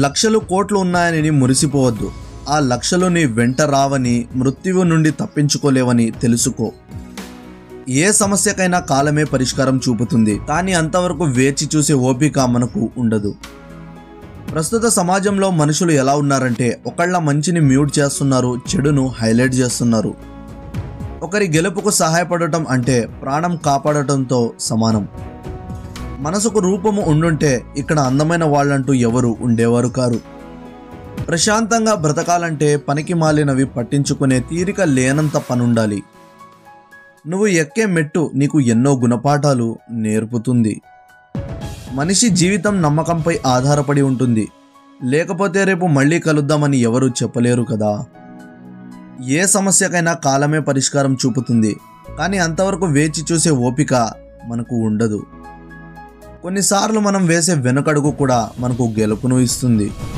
లక్షలు కోట్లు ఉన్నాయని మురిసిపోవద్దు ఆ లక్షలు నీ వెంట రావని మృత్యువు నుండి తప్పించుకోలేవని తెలుసుకో ఏ సమస్యకైనా కాలమే పరిష్కారం చూపుతుంది కానీ అంతవరకు వేచి చూసే ఓపిక మనకు ఉండదు ప్రస్తుత సమాజంలో మనుషులు ఎలా ఉన్నారంటే ఒకళ్ళ మంచిని మ్యూట్ చేస్తున్నారు చెడును హైలైట్ చేస్తున్నారు ఒకరి గెలుపుకు సహాయపడటం అంటే ప్రాణం కాపాడటంతో సమానం మనసుకు రూపము ఉండుంటే ఇక్కడ అందమైన వాళ్ళంటూ ఎవరు ఉండేవారు కారు ప్రశాంతంగా బ్రతకాలంటే పనికి మాలినవి పట్టించుకునే తీరిక లేనంత పనుండాలి నువ్వు ఎక్కే మెట్టు నీకు ఎన్నో గుణపాఠాలు నేర్పుతుంది మనిషి జీవితం నమ్మకంపై ఆధారపడి ఉంటుంది లేకపోతే రేపు మళ్ళీ కలుద్దామని ఎవరు చెప్పలేరు కదా ఏ సమస్యకైనా కాలమే పరిష్కారం చూపుతుంది కానీ అంతవరకు వేచి చూసే ఓపిక మనకు ఉండదు కొన్నిసార్లు మనం వేసే వెనుకడుగు కూడా మనకు గెలుపును ఇస్తుంది